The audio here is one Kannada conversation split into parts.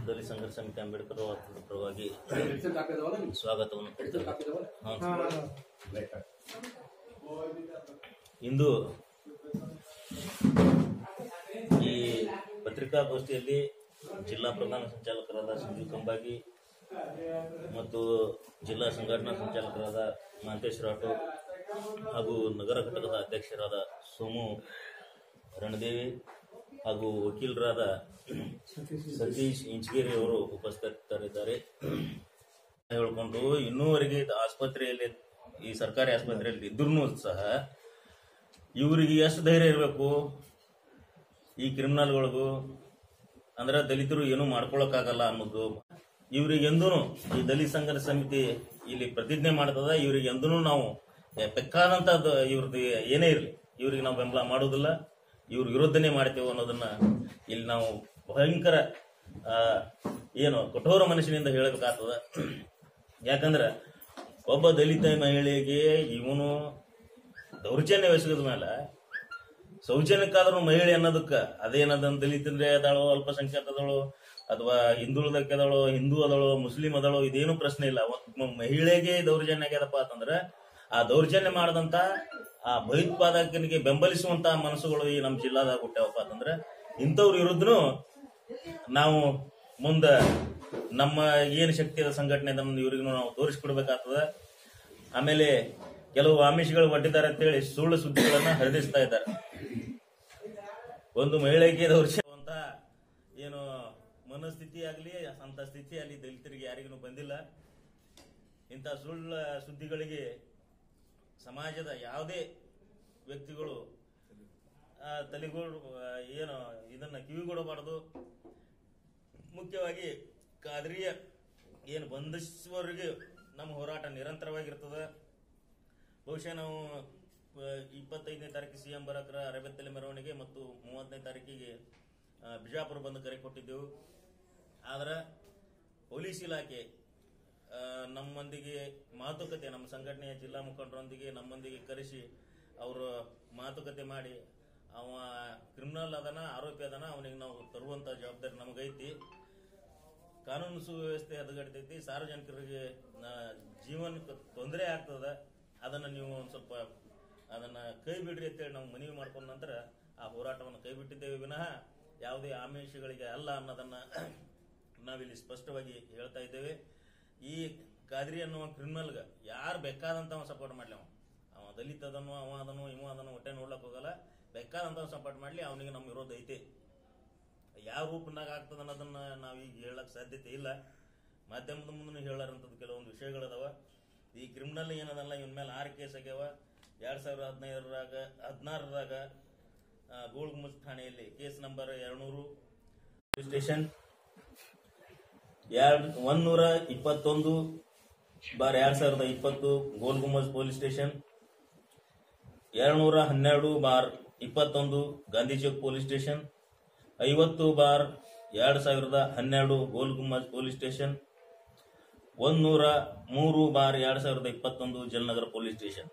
ದಲಿತ ಸಂಘರ್ಷ ಸಮಿತಿ ಅಂಬೇಡ್ಕರ್ ಅವರ ಪರವಾಗಿ ಸ್ವಾಗತವನ್ನು ಕೊಡ್ತೇವೆ ಹೌದು. ಇಂದು ಈ ಪತ್ರಿಕಾಗೋಷ್ಠಿಯಲ್ಲಿ ಜಿಲ್ಲಾ ಪ್ರಧಾನ ಸಂಚಾಲಕರಾದ ಸಂಜೀವ್ ಕಂಬಾಗಿ ಮತ್ತು ಜಿಲ್ಲಾ ಸಂಘಟನಾ ಸಂಚಾಲಕರಾದ ಮಹಂತೇಶ್ ರಾಠೋಡ್ ಹಾಗೂ ನಗರ ಘಟಕದ ಅಧ್ಯಕ್ಷರಾದ ಸೋಮು ರಣದೇವಿ ಹಾಗೂ ವಕೀಲರಾದ ಸತೀಶ್ ಇಂಚಗೇರಿ ಅವರು ಉಪಸ್ಥಿತರಿದ್ದಾರೆ ಹೇಳ್ಕೊಂಡು ಇನ್ನೂವರೆಗೆ ಇದು ಆಸ್ಪತ್ರೆಯಲ್ಲಿ ಈ ಸರ್ಕಾರಿ ಆಸ್ಪತ್ರೆಯಲ್ಲಿ ಇದ್ರೂ ಸಹ ಇವರಿಗೆ ಎಷ್ಟು ಧೈರ್ಯ ಇರಬೇಕು ಈ ಕ್ರಿಮಿನಲ್ಗಳಿಗೂ ಅಂದ್ರೆ ದಲಿತರು ಏನೂ ಮಾಡ್ಕೊಳಕ್ಕಾಗಲ್ಲ ಅನ್ನೋದು ಇವ್ರಿಗೆ ಎಂದೂ ಈ ದಲಿತ ಸಂಘರ್ಷ ಸಮಿತಿ ಇಲ್ಲಿ ಪ್ರತಿಜ್ಞೆ ಮಾಡ್ತದ ಇವ್ರಿಗೆ ಎಂದೂ ನಾವು ಬೇಕಾದಂತ ಇವ್ರದ್ದು ಏನೇ ಇರಲಿ ಇವ್ರಿಗೆ ನಾವು ಬೆಂಬಲ ಮಾಡೋದಿಲ್ಲ ಇವ್ರ ವಿರೋಧನೆ ಮಾಡ್ತೇವೆ ಅನ್ನೋದನ್ನ ಇಲ್ಲಿ ನಾವು ಭಯಂಕರ ಆ, ಏನು ಕಠೋರ ಮನಸ್ಸಿನಿಂದ ಹೇಳಬೇಕಾಗ್ತದ ಯಾಕಂದ್ರೆ ಒಬ್ಬ ದಲಿತ ಮಹಿಳೆಗೆ ಇವನು ದೌರ್ಜನ್ಯ ಎಸಗದ ಮೇಲೆ ಸೌಜನ್ಯಕ್ಕಾದ್ರೂ ಮಹಿಳೆ ಅನ್ನೋದಕ್ಕ ಅದೇನದ ದಲಿತಂದ್ರೆ ಅದಾಳೋ ಅಲ್ಪಸಂಖ್ಯಾತ ಅದಳೋ ಅಥವಾ ಹಿಂದುಳಿದಕ್ಕೆ ಅದಳೋ ಹಿಂದೂ ಅದಳೋ ಮುಸ್ಲಿಂ ಅದಳೋ ಇದೇನು ಪ್ರಶ್ನೆ ಇಲ್ಲ ಒಬ್ಬ ಮಹಿಳೆಗೆ ದೌರ್ಜನ್ಯ ಆಗ್ಯದಪ್ಪ ಅಂತಂದ್ರೆ ಆ ದೌರ್ಜನ್ಯ ಮಾಡದಂತ ಆ ಭಯೋತ್ಪಾದಕನಿಗೆ ಬೆಂಬಲಿಸುವಂತ ಮನಸ್ಸುಗಳು ಈ ನಮ್ಮ ಜಿಲ್ಲಾದಾಗ ಹುಟ್ಟ್ಯಾವಪ್ಪ ಅಂತಂದ್ರೆ ಇಂಥವ್ರ ವಿರುದ್ಧನು ನಾವು ಮುಂದ ನಮ್ಮ ಏನು ಶಕ್ತಿ ಅದ ಸಂಘಟನೆ ಅದನ್ನು ಇವ್ರಿಗೂ ನಾವು ತೋರಿಸ್ಕೊಡ್ಬೇಕಾಗ್ತದ ಆಮೇಲೆ ಕೆಲವು ಆಮಿಷಗಳು ಒಡ್ಡಿದ್ದಾರೆ ಅಂತೇಳಿ ಸುಳ್ಳು ಸುದ್ದಿಗಳನ್ನ ಹರಡಿಸ್ತಾ ಇದ್ದಾರೆ ಒಂದು ಮಹಿಳೆಗೆ ದೌರ್ಜನ್ಯ ಅಂತ ಏನು ಮನಸ್ಥಿತಿ ಆಗಲಿ ಅಂತ ಸ್ಥಿತಿ ಅಲ್ಲಿ ದಲಿತರಿಗೆ ಯಾರಿಗೂ ಬಂದಿಲ್ಲ ಇಂಥ ಸುಳ್ಳ ಸುದ್ದಿಗಳಿಗೆ ಸಮಾಜದ ಯಾವುದೇ ವ್ಯಕ್ತಿಗಳು ಆ, ತಲೆಗೂಡು ಆ, ಏನು ಇದನ್ನ ಕಿವಿಗೊಡಬಾರದು ಮುಖ್ಯವಾಗಿ ಕಾದ್ರಿಯ ಏನು ಬಂಧಿಸುವವರೆಗೆ ನಮ್ಮ ಹೋರಾಟ ನಿರಂತರವಾಗಿರ್ತದೆ ಬಹುಶಃ ನಾವು ಆ, ಇಪ್ಪತ್ತೈದನೇ ತಾರೀಕು ಸಿ ಎಂ ಬರಕ್ರ ಅರವತ್ತನೇ ಮೆರವಣಿಗೆ ಮತ್ತು ಮೂವತ್ತನೇ ತಾರೀಕಿಗೆ ಆ, ಬಿಜಾಪುರ ಬಂದು ಕರೆ ಕೊಟ್ಟಿದ್ದೆವು ಆದ್ರೆ ಪೊಲೀಸ್ ಇಲಾಖೆ ಆ, ನಮ್ಮೊಂದಿಗೆ ಮಾತುಕತೆ ನಮ್ಮ ಸಂಘಟನೆಯ ಜಿಲ್ಲಾ ಮುಖಂಡರೊಂದಿಗೆ ನಮ್ಮೊಂದಿಗೆ ಕರೆಸಿ ಅವರು ಮಾತುಕತೆ ಮಾಡಿ ಅವ ಕ್ರಿಮಿನಲ್ ಅದನ ಆರೋಪಿ ಅದನ ಅವನಿಗೆ ನಾವು ತರುವಂತ ಜವಾಬ್ದಾರಿ ನಮಗೈತಿ ಕಾನೂನು ಸುವ್ಯವಸ್ಥೆ ಹದಗೆಡ್ತೈತಿ ಸಾರ್ವಜನಿಕರಿಗೆ ಆ, ಜೀವನಕ್ಕೆ ತೊಂದರೆ ಆಗ್ತದ ಅದನ್ನ ನೀವು ಒಂದು ಸ್ವಲ್ಪ ಅದನ್ನ ಕೈ ಬಿಡ್ರಿ ಅಂತೇಳಿ ನಾವು ಮನವಿ ಮಾಡ್ಕೊಂಡ ನಂತರ ಆ ಹೋರಾಟವನ್ನು ಕೈ ಬಿಟ್ಟಿದ್ದೇವೆ ವಿನಃ ಯಾವುದೇ ಆಮಿಷಗಳಿಗೆ ಅಲ್ಲ ಅನ್ನೋದನ್ನ ನಾವಿಲ್ಲಿ ಸ್ಪಷ್ಟವಾಗಿ ಹೇಳ್ತಾ ಇದ್ದೇವೆ ಈ ಕಾದ್ರಿ ಅನ್ನುವ ಕ್ರಿಮಿನಲ್ಗ ಯಾರು ಬೇಕಾದಂತ ಸಪೋರ್ಟ್ ಮಾಡ್ಲಿ ಅವ ಅವ ದಲಿತ ಅದನ್ನು ಅವ ಅದನ್ನು ಇವ ಅದನ್ನು ಹೊಟ್ಟೆ ನೋಡ್ಲಕ್ ಹೋಗಲ್ಲ ಬೇಕಾದಂತ ಸಪೋರ್ಟ್ ಮಾಡ್ಲಿ ಅವನಿಗೆ ನಮ್ಮ ವಿರೋಧ ಐತೆ ಯಾವ ರೂಪನಾಗ ಆಗ್ತದ ಅನ್ನೋದನ್ನ ನಾವು ಈಗ ಹೇಳಕ್ ಸಾಧ್ಯತೆ ಇಲ್ಲ ಮಾಧ್ಯಮದ ಮುಂದೆ ಹೇಳಾರಂಥದ್ದು ಕೆಲವೊಂದು ವಿಷಯಗಳದಾವ ಈ ಕ್ರಿಮಿನಲ್ ಏನದಲ್ಲ ಇವನ್ ಮೇಲೆ ಆರು ಕೇಸ್ ಆಗ್ಯಾವ ಎರಡ್ ಸಾವಿರದ ಹದಿನೈದರಾಗ ಹದಿನಾರರಾಗ ಗೋಳ್ಗುಮಸ್ ಠಾಣೆಯಲ್ಲಿ ಕೇಸ್ ನಂಬರ್ ಎರಡ್ನೂರು ಸ್ಟೇಷನ್ ಎರಡ್ ಒಂದೂರ ಇಪ್ಪತ್ತೊಂದು ಬಾರ್ ಎರಡ್ ಸಾವಿರದ ಇಪ್ಪತ್ತು ಗೋಲ್ ಗುಮ್ಮಜ್ ಪೊಲೀಸ್ ಸ್ಟೇಷನ್ ಎರಡ್ನೂರ ಹನ್ನೆರಡು ಬಾರ್ ಇಪ್ಪತ್ತೊಂದು ಗಾಂಧಿ ಚೌಕ್ ಪೊಲೀಸ್ ಸ್ಟೇಷನ್ ಐವತ್ತು ಬಾರ್ ಎರಡ್ ಸಾವಿರದ ಹನ್ನೆರಡು ಗೋಲ್ ಗುಮ್ಮಜ್ ಪೊಲೀಸ್ ಸ್ಟೇಷನ್ ಒಂದೂರ ಮೂರು ಬಾರ್ ಎರಡ್ ಸಾವಿರದ ಇಪ್ಪತ್ತೊಂದು ಜಲನಗರ ಪೊಲೀಸ್ ಸ್ಟೇಷನ್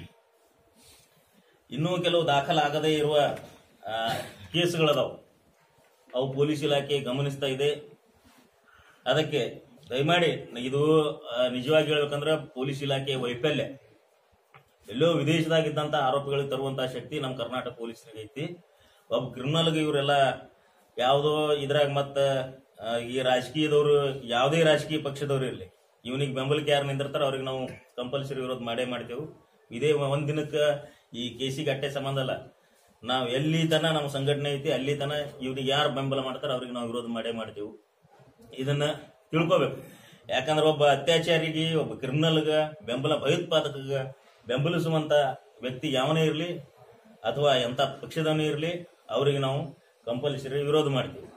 ಇನ್ನೂ ಕೆಲವು ದಾಖಲಾಗದೇ ಇರುವ ಆ, ಕೇಸ್ಗಳದಾವು ಅವು ಪೊಲೀಸ್ ಇಲಾಖೆ ಗಮನಿಸ್ತಾ ಇದೆ ಅದಕ್ಕೆ ದಯಮಾಡಿ ಇದು ಆ, ನಿಜವಾಗಿ ಹೇಳ್ಬೇಕಂದ್ರೆ ಪೊಲೀಸ್ ಇಲಾಖೆ ವೈಫಲ್ಯ ಎಲ್ಲೋ ವಿದೇಶದಾಗಿದ್ದಂತ ಆರೋಪಿಗಳಿಗೆ ತರುವಂತಹ ಶಕ್ತಿ ನಮ್ಮ ಕರ್ನಾಟಕ ಪೊಲೀಸರಿಗೆ ಐತಿ ಒಬ್ಬ ಕ್ರಿಮಿನಲ್ಗೆ ಇವರೆಲ್ಲ ಯಾವುದೋ ಇದ್ರಾಗ ಮತ್ತ ಆ, ಈ ರಾಜಕೀಯದವರು ಯಾವುದೇ ರಾಜಕೀಯ ಪಕ್ಷದವ್ರು ಇರಲಿ ಇವನಿಗೆ ಬೆಂಬಲಕ್ಕೆ ಯಾರು ನಿಂದಿರ್ತಾರ ಅವ್ರಿಗೆ ನಾವು ಕಂಪಲ್ಸರಿ ವಿರೋಧ ಮಾಡೇ ಮಾಡ್ತೇವೆ ಇದೇ ಒಂದ್ ದಿನಕ್ಕ ಈ ಕೇಸಿಗೆ ಅಟ್ಟೆ ಸಂಬಂಧ ಅಲ್ಲ ನಾವು ಎಲ್ಲಿ ತನ ನಮ್ಮ ಸಂಘಟನೆ ಐತಿ ಅಲ್ಲಿ ತನ ಇವ್ರಿಗೆ ಯಾರು ಬೆಂಬಲ ಮಾಡ್ತಾರ ಅವ್ರಿಗೆ ನಾವು ವಿರೋಧ ಮಾಡೇ ಮಾಡ್ತೇವೆ ಇದನ್ನ ತಿಳ್ಕೊಬೇಕು ಯಾಕಂದ್ರೆ ಒಬ್ಬ ಅತ್ಯಾಚಾರಿಗೆ ಒಬ್ಬ ಕ್ರಿಮಿನಲ್ಗ ಬೆಂಬಲ ಭಯೋತ್ಪಾದಕಗ ಬೆಂಬಲಿಸುವಂತ ವ್ಯಕ್ತಿ ಯಾವನೇ ಇರಲಿ ಅಥವಾ ಎಂತ ಪಕ್ಷದವನೇ ಇರಲಿ ಅವರಿಗೆ ನಾವು ಕಂಪಲ್ಸರಿ ವಿರೋಧ ಮಾಡ್ತೀವಿ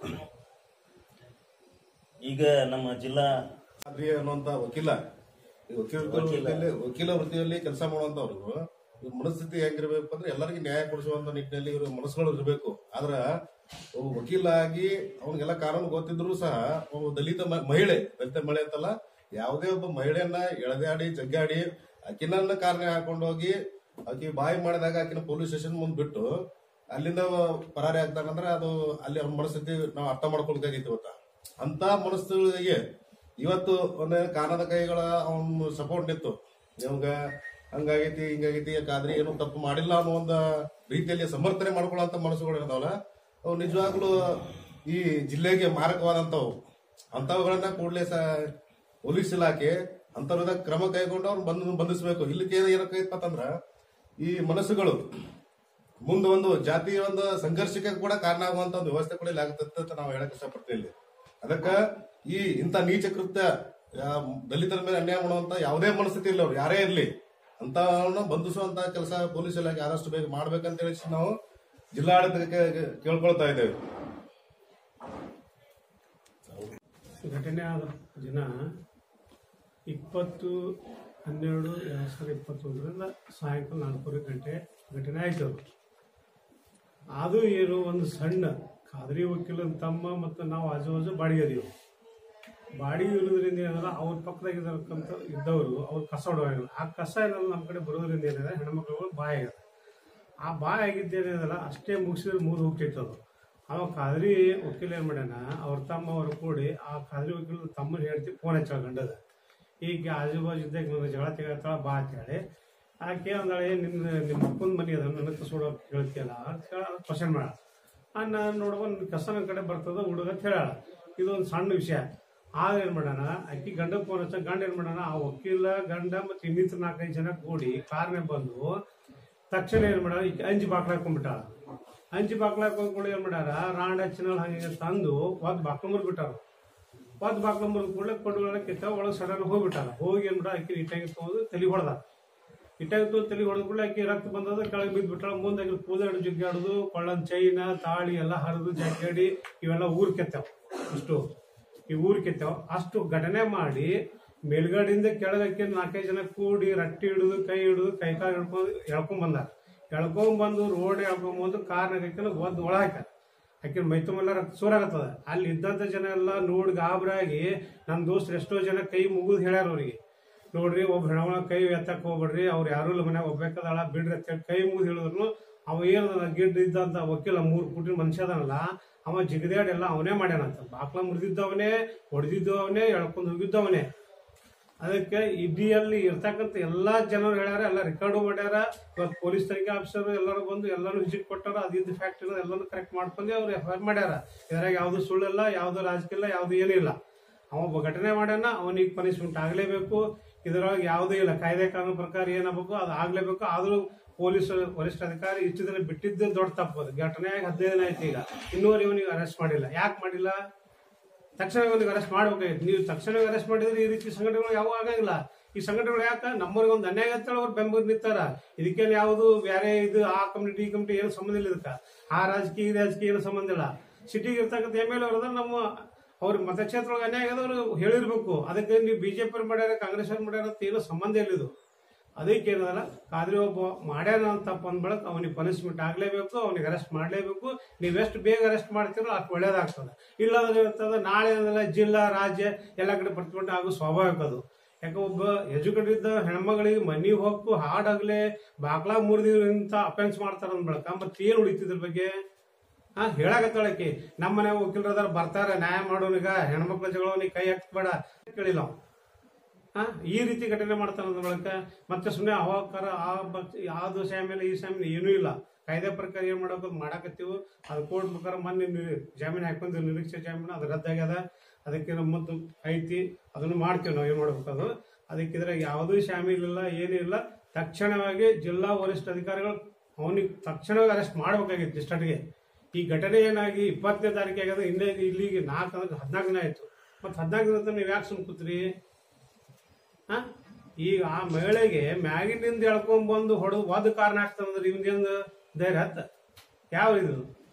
ಈಗ ನಮ್ಮ ಜಿಲ್ಲಾ ಆದ್ರಿ ಅನ್ನುವಂತ ವಕೀಲ ಈ ವಕೀಲ ವೃತ್ತಿಯಲ್ಲಿ ವಕೀಲ ವೃತ್ತಿಯಲ್ಲಿ ಕೆಲಸ ಮಾಡುವಂತವ್ರು ಇವ್ರ ಮನಸ್ಥಿತಿ ಹೆಂಗಿರ್ಬೇಕು ಅಂದ್ರೆ ಎಲ್ಲರಿಗೂ ನ್ಯಾಯ ಕೊಡಿಸುವಂತ ನಿಟ್ಟಿನಲ್ಲಿ ಇವ್ರ ಮನಸ್ಸುಗಳು ಇರಬೇಕು ಆದ್ರ ಒಬ್ಬ ವಕೀಲ ಆಗಿ ಅವನಿಗೆಲ್ಲ ಕಾನೂನು ಗೊತ್ತಿದ್ರು ಸಹ ಒಬ್ಬ ದಲಿತ ಮ- ಮಹಿಳೆ ದಲಿತ ಮಹಿಳೆ ಅಂತಲ್ಲ ಯಾವುದೇ ಒಬ್ಬ ಮಹಿಳೆಯನ್ನ ಎಳೆದಾಡಿ ಜಗ್ಗಾಡಿ ಆಕಿನನ್ನ ಕಾರಣ ಹಾಕೊಂಡು ಹೋಗಿ ಆಕಿ ಬಾಯಿ ಮಾಡಿದಾಗ ಆಕಿನ ಪೊಲೀಸ್ ಸ್ಟೇಷನ್ ಮುಂದ್ ಬಿಟ್ಟು ಅಲ್ಲಿಂದ ಪರಾರಿ ಆಗ್ತಾನಂದ್ರೆ ಅದು ಅಲ್ಲಿ ಅವ್ನ ಮನಸ್ಥಿತಿ ನಾವು ಅರ್ಥ ಮಾಡ್ಕೊಳ್ಬೇಕಾಗಿತ್ತು ಇವತ್ತ ಅಂತ ಮನಸ್ಸುಗಳಿಗೆ ಇವತ್ತು ಒಂದ್ ಕಾನದ ಕೈಗಳ ಅವನ ಸಪೋರ್ಟ್ ನಿಂತು ಇವಾಗ ಹಂಗಾಗೈತಿ ಹಿಂಗಾಗೈತಿ ಯಾಕಾದ್ರೆ ಏನು ತಪ್ಪು ಮಾಡಿಲ್ಲ ಅನ್ನೋ ಒಂದು ರೀತಿಯಲ್ಲಿ ಸಮರ್ಥನೆ ಮಾಡ್ಕೊಳ್ಳೋಂತ ಮನಸ್ಸುಗಳು ಇರ್ತಾವಲ್ಲ ಅವು ನಿಜವಾಗ್ಲೂ ಈ ಜಿಲ್ಲೆಗೆ ಮಾರಕವಾದಂತವು ಅಂತವುಗಳನ್ನ ಕೂಡಲೇ ಸ ಪೊಲೀಸ್ ಇಲಾಖೆ ಅಂತವ್ರದ ಕ್ರಮ ಕೈಗೊಂಡು ಅವ್ರು ಬಂದ್ ಬಂಧಿಸಬೇಕು ಇಲ್ಲಿಗೆ ಏನಕ್ಕೈತಪ್ಪ ಅಂತಂದ್ರ ಈ ಮನಸ್ಸುಗಳು ಮುಂದೆ ಒಂದು ಜಾತಿಯ ಒಂದು ಸಂಘರ್ಷಕ್ಕೆ ಕೂಡ ಕಾರಣ ಆಗುವಂತ ಒಂದು ವ್ಯವಸ್ಥೆ ಕೂಡ ಇಲ್ಲಿ ಆಗುತ್ತೆ ಅಂತ ನಾವು ಹೇಳಕ್ ಇಷ್ಟಪಡ್ತೀವಿ ಇಲ್ಲಿ ಅದಕ್ಕ ಈ ಇಂಥ ನೀಚ ಕೃತ್ಯ ಯಾ- ದಲಿತರ ಮೇಲೆ ಅನ್ಯಾಯ ಮಾಡುವಂತ ಯಾವುದೇ ಮನಸ್ಥಿತಿ ಇಲ್ಲ ಅವ್ರು ಯಾರೇ ಇರ್ಲಿ ಅಂತವನ್ನ ಬಂಧಿಸುವಂತ ಕೆಲಸ ಪೊಲೀಸ್ ಇಲಾಖೆ ಆದಷ್ಟು ಬೇಗ ಮಾಡ್ಬೇಕಂತ ಹೇಳಿ ನಾವು ಜಿಲ್ಲಾಡಳಿತಕ್ಕೆ ಕೇಳ್ಕೊಳ್ತಾ ಇದ್ದೇವೆ ಘಟನೆ ಆದ ದಿನ ಇಪ್ಪತ್ತು ಹನ್ನೆರಡು ಎರಡು ಸಾವಿರದ ಇಪ್ಪತ್ತೊಂದರಿಂದ ಸಾಯಂಕಾಲ ನಾಲ್ಕೂವರೆ ಗಂಟೆ ಘಟನೆ ಆಯ್ತು ಅದು ಅದು ಏನು ಒಂದು ಸಣ್ಣ ಖಾದ್ರಿ ವಕೀಲನ ತಮ್ಮ ಮತ್ತು ನಾವು ಆಜು ಬಾಜು ಬಾಡಿಗೆ ಅದೀವಿ ಬಾಡಿಗೆ ಇರೋದ್ರಿಂದ ಏನಲ್ಲ ಅವ್ರ ಪಕ್ಕದಾಗ ಇದ್ದಕ್ಕಂತ ಇದ್ದವರು ಅವ್ರು ಕಸ ಹೊಡೋಲ್ಲ ಆ ಕಸ ಏನಲ್ಲ ನಮ್ಮ ಕಡೆ ಬರೋದ್ರಿಂದ ಏನಿದೆ ಹೆಣ್ಮಕ್ಳುಗಳು ಬಾಯಿ ಆಗ್ಯದ ಆ ಬಾಯಿ ಆಗಿದ್ದೇನಿದಲ್ಲ ಅಷ್ಟೇ ಮುಗಿಸಿದ್ರೆ ಮುಗಿದು ಹೋಗ್ತಿತ್ತು ಅದು ಅವ ಖಾದ್ರಿ ವಕೀಲ ಏನ್ ಮಾಡ್ಯಾನ ಅವ್ರ ತಮ್ಮ ಅವ್ರು ಕೂಡಿ ಆ ಖಾದ್ರಿ ವಕೀಲ ತಮ್ಮನ ಹೇಳ್ತಿ ಫೋನ್ ಹಚ್ಚಾಳ ಗಂಡದ ಈಗ ಆಜು ಬಾಜು ಇದ್ದಾಗ ನನ್ನ ಜಗಳ ತೆಗತ್ತಾಳ ಬಾ ಅಂತ ಹೇಳಿ ಆಕೆ ಅಂದಾಳೆ ನಿನ್ನ ನಿಮ್ಮ ಅಪ್ಪನ ಮನೆ ಅದ ನನ್ನ ಕಸೋಡ ಕೇಳ್ತಿಯಲ್ಲ ಅಂತ ಹೇಳಿ ಕ್ವಶನ್ ಮಾಡ ನಾನು ನೋಡುವ ನಿನ್ನ ಕಸ ನನ್ನ ಕಡೆ ಬರ್ತದ ಹುಡುಗ ಅಂತ ಹೇಳ ಇದೊಂದು ಸಣ್ಣ ವಿಷಯ ಆಗ ಏನ್ ಮಾಡೋಣ ಅಕ್ಕಿ ಗಂಡ ಫೋನ್ ಹಚ್ಚ ಗಂಡ ಏನ್ ಮಾಡೋಣ ಆ ವಕೀಲ ಗಂಡ ಮತ್ತೆ ಇನ್ನಿತರ ನಾಲ್ಕೈದು ಜನ ಕೂಡಿ ಕಾರ್ನೇ ಬಂದು ತಕ್ಷಣ ಏನ್ ಮಾಡ್ಯಾರ ಈಕಿ ಅಂಜಿ ಬಾಕ್ಲ ಹಾಕೊಂಡ್ಬಿಟ್ಟಾಳ ಅಂಜಿ ಬಾಕ್ಲ ಹಾಕೊಂಡ್ಕೊಂಡು ಏನ್ ಮಾಡ್ಯಾರ ರಾಂಡ ಚಿನ್ನಲ್ ಹಂಗೆ ತಂದು ಒದ್ ಬಾಕ್ಲಂಬರ್ ಬಿಟ್ಟಾರ ಒದ್ ಬಾಕ್ಲಂಬರ್ ಕೂಡಲೇ ಕೊಡುಗಳ ಕಿತ್ತ ಒಳಗೆ ಸಡನ್ ಹೋಗ್ಬಿಟ್ಟಾರ ಹೋಗಿ ಏನ್ ಬಿಟ್ಟ ಆಕಿ ಇಟ್ಟಾಗಿ ತಗೊಂಡು ತಲೆ ಹೊಡೆದ ಇಟ್ಟಾಗಿ ತಗೊಂಡು ತಲೆ ಹೊಡೆದ ಕೂಡಲೇ ಆಕಿ ರಕ್ತ ಬಂದದ ಕೆಳಗೆ ಬಿದ್ದು ಬಿಟ್ಟಾಳ ಮುಂದೆ ಆಕಿ ಕೂದಾಡು ಜುಗ್ಗಾಡುದು ಕೊಳ್ಳನ್ ಚೈನ ತಾಳಿ ಎಲ್ಲ ಹರಿದು ಜಾಗ್ಯಾಡಿ ಇವೆಲ್ಲ ಊರ್ ಕೆತ್ತಾವ ಇಷ್ಟು ಈ ಊರ್ ಕೆತ್ತಾವ ಅಷ್ಟು ಘಟನೆ ಮಾಡಿ ಮೇಲ್ಗಡೆಯಿಂದ ಕೆಳಗಕ್ಕೆ ನಾಲ್ಕೈದು ಜನ ಕೂಡಿ ರಟ್ಟಿ ಹಿಡಿದು ಕೈ ಹಿಡಿದು ಕೈ ಕಾಲು ಹಿಡ್ಕೊಂಡು ಎಳ್ಕೊಂಡ್ ಬಂದಾರ ಎಳ್ಕೊಂಡ್ ಬಂದು ರೋಡ್ ಎಳ್ಕೊಂಡ್ ಬಂದು ಕಾರ್ನಾಗ ಒದ್ದು ಒಳ ಹಾಕ್ಯಾರ ಆಕಿನ ಮೈ ತುಂಬೆಲ್ಲ ರಕ್ತ ಸೂರಾಗತ್ತದ ಅಲ್ಲಿ ಇದ್ದಂತ ಜನ ಎಲ್ಲ ನೋಡಿ ಗಾಬರಾಗಿ ನಮ್ಮ ದೋಸ್ತರು ಎಷ್ಟೋ ಜನ ಕೈ ಮುಗಿದು ಹೇಳ್ಯಾರ ಅವ್ರಿಗೆ ನೋಡ್ರಿ ಒಬ್ಬ ಹೆಣಗಳ ಕೈ ಎತ್ತಕ್ ಹೋಗ್ಬೇಡ್ರಿ ಅವ್ರು ಯಾರು ಇಲ್ಲ ಮನ್ಯಾಗ ಒಬ್ಬೇಕದಾಳ ಬಿಡ್ರಿ ಅಂತ ಹೇಳಿ ಕೈ ಮುಗಿದು ಹೇಳಿದ್ರು ಅವ ಏನದ ಗಿಡ್ ಇದ್ದಂತ ವಕೀಲ ಮೂರ್ ಕುಟಿನ ಮನುಷ್ಯ ಅದಾನಲ್ಲ ಅವ ಜಿಗದಾಡಿ ಎಲ್ಲ ಅವನೇ ಮಾಡ್ಯಾನಂತ ಬಾಕ್ಲ ಮುರಿದಿದ್ದವನೇ ಹೊಡೆದಿದ್ದು ಅವನೇ ಎಳ್ಕೊಂಡು ಹೋಗಿದ್ದವನೇ ಅದಕ್ಕೆ ಇಡಿಯಲ್ಲಿ ಇರ್ತಕ್ಕಂಥ ಎಲ್ಲಾ ಜನರು ಹೇಳ್ಯಾರ ಎಲ್ಲ ರೆಕಾರ್ಡ್ ಮಾಡ್ಯಾರ ಇವತ್ತು ಪೊಲೀಸ್ ತನಿಖೆ ಆಫೀಸರ್ ಎಲ್ಲರೂ ಬಂದು ಎಲ್ಲಾನು ವಿಸಿಟ್ ಕೊಟ್ಟಾರ ಅದಿದ್ದು ಫ್ಯಾಕ್ಟ್ ಇರೋದು ಎಲ್ಲಾನು ಕರೆಕ್ಟ್ ಮಾಡ್ಕೊಂಡು ಅವ್ರು ಎಫ್ ಐ ಮಾಡ್ಯಾರ ಇದ್ರಾಗ ಯಾವ್ದು ಸುಳ್ಳಿಲ್ಲ ಯಾವ್ದು ರಾಜಕೀಯ ಇಲ್ಲ ಯಾವ್ದು ಏನಿಲ್ಲ ಅವ ಒಬ್ಬ ಘಟನೆ ಮಾಡ್ಯಾನ ಅವನಿಗೆ ಪನಿಷ್ಮೆಂಟ್ ಆಗ್ಲೇಬೇಕು ಇದ್ರೊಳಗೆ ಯಾವುದೂ ಇಲ್ಲ ಕಾಯ್ದೆ ಕಾನೂನು ಪ್ರಕಾರ ಏನಾಗಬೇಕು ಅದು ಆಗ್ಲೇಬೇಕು ಆದ್ರೂ ಪೊಲೀಸ್ ವರಿಷ್ಠ ಅಧಿಕಾರಿ ಇಷ್ಟು ದಿನ ಬಿಟ್ಟಿದ್ದು ದೊಡ್ಡ ತಪ್ಪದು ಘಟನೆ ಆಗಿ ಹದಿನೈದು ದಿನ ಆಯ್ತು ಈಗ ಇನ್ನೂವರೆ ಇವನಿಗೆ ಅರೆಸ್ಟ್ ಮಾಡಿಲ್ಲ ಯಾಕೆ ಮಾಡಿಲ್ಲ ತಕ್ಷಣ ಇವನಿಗೆ ಅರೆಸ್ಟ್ ಮಾಡ್ಬೇಕಾಗಿತ್ತು ನೀವು ತಕ್ಷಣ ಅರೆಸ್ಟ್ ಮಾಡಿದ್ರೆ ಈ ರೀತಿ ಸಂಘಟನೆಗಳು ಯಾವ ಆಗಂಗಿಲ್ಲ ಈ ಸಂಘಟನೆಗಳು ಯಾಕ ನಮ್ಮವ್ರಿಗೆ ಒಂದು ಅನ್ಯಾಯ ಅಂತ ಅವ್ರು ಬೆಂಬಲ ನಿಂತಾರ ಇದಕ್ಕೇನು ಯಾವುದು ಬೇರೆ ಇದು ಆ ಕಮ್ಯುನಿಟಿ ಈ ಕಮ್ಯುನಿಟಿ ಏನು ಸಂಬಂಧ ಇಲ್ಲ ಇದಕ್ಕ ಆ ರಾಜಕೀಯ ಈ ರಾಜಕೀಯ ಏನು ಸಂಬಂಧ ಇಲ್ಲ ಸಿಟಿಗೆ ಇರ್ತಕ್ಕಂಥ ಎಮ್ ಎಲ್ ಅವ್ರದ ನಮ್ಮ ಅವ್ರ ಮತಕ್ಷೇತ್ರೊಳಗೆ ಅನ್ಯಾಯ ಆಗೋದವ್ರು ಹೇಳಿರ್ಬೇಕು ಅದಕ್ಕೆ ನೀವು ಬಿಜೆಪಿ ಮಾಡ್ಯಾರ ಕಾಂಗ್ರೆಸ್ ಅವ್ರು ಮಾಡ್ಯಾರ ಅಂತ ಏನೋ ಸಂಬಂಧ ಇಲ್ಲ ಇದು ಅದಕ್ಕೆ ಏನದಲ್ಲ ಆದ್ರೆ ಒಬ್ಬ ಮಾಡ್ಯಾನ ಅಂತ ಬಂದ ಬಳಕ ಅವನಿಗೆ ಪನಿಷ್ಮೆಂಟ್ ಆಗ್ಲೇಬೇಕು ಅವನಿಗೆ ಅರೆಸ್ಟ್ ಮಾಡ್ಲೇಬೇಕು ನೀವೆಷ್ಟು ಬೇಗ ಅರೆಸ್ಟ್ ಮಾಡ್ತೀರೋ ಅಷ್ಟು ಒಳ್ಳೇದಾಗ್ತದೆ ಇಲ್ಲಾಂದ್ರೆ ಇರ್ತದೆ ನಾಳೆ ಏನಲ್ಲ ಜಿಲ್ಲಾ ರಾಜ್ಯ ಎಲ್ಲ ಕಡೆ ಪ್ರತಿಭಟನೆ ಆಗೋ ಸ್ವಾಭಾವಿಕ ಅದು ಯಾಕೆ ಒಬ್ಬ ಎಜುಕೇಟೆಡ್ ಇದ್ದ ಹೆಣ್ಮಗಳಿಗೆ ಮನಿ ಹೋಗು ಹಾಡಾಗ್ಲೆ ಬಾಗ್ಲಾ ಮುರಿದಿದ್ರು ಇಂತ ಅಫೆನ್ಸ್ ಮಾಡ್ತಾರ ಅಂದ್ ಬಳಕ ಮತ್ತೆ ಏನ್ ಉಳಿತಿದ್ರ ಬಗ್ಗೆ ಹಾ ಹೇಳಾಕತ್ತಾಳಕಿ ನಮ್ಮ ಮನೆ ವಕೀಲರದಾರ ಬರ್ತಾರ ನ್ಯಾಯ ಮಾಡೋನಿಗ ಹೆಣ್ಮಕ್ಳ ಜಗಳವನಿಗೆ ಕೈ ಹಾಕ್ಬೇಡ ಕೇಳಿಲ್ಲ ಅವ. ಹಾ ಈ ರೀತಿ ಘಟನೆ ಮಾಡ್ತಾನ ಅಂದ ಬಳಕ ಮತ್ತೆ ಸುಮ್ಮನೆ ಅವಾಕಾರ ಆ ಬಕ್- ಆ ದೋಷ ಮೇಲೆ ಈ ಸಾಮಿ ಏನೂ ಇಲ್ಲ ಕಾಯ್ದೆ ಪ್ರಕಾರ ಏನ್ ಮಾಡಬೇಕು ಮಾಡಾಕತ್ತೀವಿ ಅದು ಕೋರ್ಟ್ ಪ್ರಕಾರ ಮೊನ್ನೆ ನಿ- ಜಾಮೀನು ಹಾಕೊಂಡ್ರು ನಿರೀಕ್ಷೆ ಜಾಮೀನು ಅದು ರದ್ದಾಗ್ಯದ ಅದಕ್ಕೆ ನಮ್ಮದು ಐತಿ ಅದನ್ನು ಮಾಡ್ತೀವಿ ನಾವು ಏನ್ ಮಾಡ್ಬೇಕು ಅದು ಅದಕ್ಕೆ ಇದ್ರಾಗ ಯಾವುದೂ ಶಾಮೀಲ್ ಇಲ್ಲ ಏನಿಲ್ಲ ತಕ್ಷಣವಾಗಿ ಜಿಲ್ಲಾ ವರಿಷ್ಠ ಅಧಿಕಾರಿಗಳು ಅವನಿಗೆ ತಕ್ಷಣವಾಗಿ ಅರೆಸ್ಟ್ ಮಾಡ್ಬೇಕಾಗಿತ್ತು ಇಷ್ಟಟಿಗೆ ಈ ಘಟನೆ ಏನಾಗಿ ಇಪ್ಪತ್ತನೇ ತಾರೀಕು ಆಗ್ಯದ ಇನ್ನೇ ಇಲ್ಲಿಗೆ ನಾಲ್ಕು ಅಂದ್ರೆ ಹದಿನಾಲ್ಕು ದಿನ ಆಯ್ತು ಮತ್ತೆ ಹದಿನಾಲ್ಕು ದಿನ ತನಕ ನೀವು ಯಾಕೆ ಸುಮ್ ಕೂತ್ರಿ ಹಾ ಈಗ ಆ ಮಹಿಳೆಗೆ ಮ್ಯಾಗಿನಿಂದ ಎಳ್ಕೊಂಡ್ ಬಂದು ಹೊಡೆದು ಒದ್ ಕಾರಣ ಆಗ್ತದಂದ್ರೆ ಇವ್ನಿಂದ ಧೈರ್ಯ ಹತ್ತ ಯಾವ ಇದು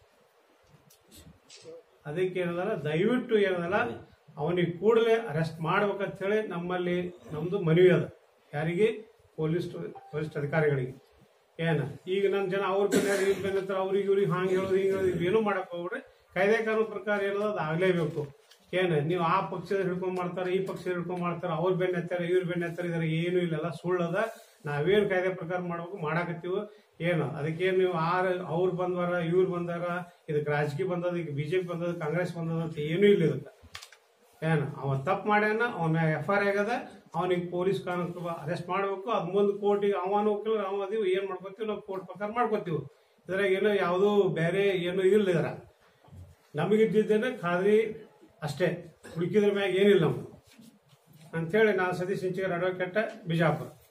ಅದಕ್ಕೆ ಏನದಲ್ಲ ದಯವಿಟ್ಟು ಏನದಲ್ಲ ಅವನಿಗೆ ಕೂಡಲೇ ಅರೆಸ್ಟ್ ಮಾಡ್ಬೇಕಂತ ಹೇಳಿ ನಮ್ಮಲ್ಲಿ ನಮ್ದು ಮನವಿ ಅದ ಯಾರಿಗೆ ಪೊಲೀಸ್ ವರಿಷ್ಠ ಅಧಿಕಾರಿಗಳಿಗೆ ಏನ ಈಗ ನನ್ನ ಜನ ಅವ್ರ ಬೆನ್ನ ಇವ್ರ ಬೆನ್ನ ಹತ್ರ ಅವ್ರಿಗೆ ಇವ್ರಿಗೆ ಹಾಂಗೆ ಹೇಳೋದು ಹಿಂಗೆ ಹೇಳೋದು ಇವೇನು ಮಾಡಕ್ ಹೋಗ್ಬಿಡ್ರಿ ಕಾಯ್ದೆ ಕಾನೂನು ಪ್ರಕಾರ ಏನದ ಅದು ಆಗ್ಲೇಬೇಕು ಏನ ನೀವು ಆ ಪಕ್ಷದ ಹಿಡ್ಕೊಂಡ್ ಮಾಡ್ತಾರ ಈ ಪಕ್ಷದ ಹಿಡ್ಕೊಂಡ್ ಮಾಡ್ತಾರ ಅವ್ರ ಬೆನ್ನ ಹತ್ತಾರ ಇವ್ರ ಬೆನ್ನ ಹತ್ತಾರ ಇದ್ರ ಏನು ಇಲ್ಲಲ್ಲ ಸುಳ್ಳದ ನಾವೇನ್ ಕಾಯ್ದೆ ಪ್ರಕಾರ ಮಾಡ್ಬೇಕು ಮಾಡಾಕತ್ತೀವಿ ಏನು ಅದಕ್ಕೇನು ನೀವು ಆರ್ ಅವ್ರು ಬಂದ್ವಾರ ಇವ್ರು ಬಂದಾರ ಇದಕ್ಕೆ ರಾಜಕೀಯ ಬಂದದ ಈಗ ಬಿಜೆಪಿ ಬಂದದ ಕಾಂಗ್ರೆಸ್ ಬಂದದ ಅಂತ ಏನೂ ಇಲ್ಲ ಇದಕ್ಕೆ ಏನು ಅವ ತಪ್ಪು ಮಾಡ್ಯಾನ ಅವನ ಎಫ್ ಐ ಆರ್ ಆಗ್ಯದ ಅವನಿಗೆ ಪೊಲೀಸ್ ಕಾನೂನು ಅರೆಸ್ಟ್ ಮಾಡಬೇಕು ಅದ್ ಮುಂದೆ ಕೋರ್ಟಿಗೆ ಅವನು ವಕೀಲರು ಅವ ಅದೀವಿ ಏನ್ ಮಾಡ್ಕೊತೀವಿ ನಾವು ಕೋರ್ಟ್ ಪ್ರಕಾರ ಮಾಡ್ಕೊತೀವಿ ಇದ್ರಾಗ ಏನೋ ಯಾವುದೂ ಬೇರೆ ಏನು ಇಲ್ಲ ಇದ್ರ ನಮಗಿದ್ದೇನೆ ಖಾದ್ರಿ ಅಷ್ಟೇ ಉಳ್ಕಿದ್ರ ಮ್ಯಾಗ ಏನಿಲ್ಲ ನಮ್ಗೆ ಅಂಥೇಳಿ ನಾನು ಸತೀಶ್ ಇಂಚಿಗರ್ ಅಡ್ವೊಕೇಟ್ ಬಿಜಾಪುರ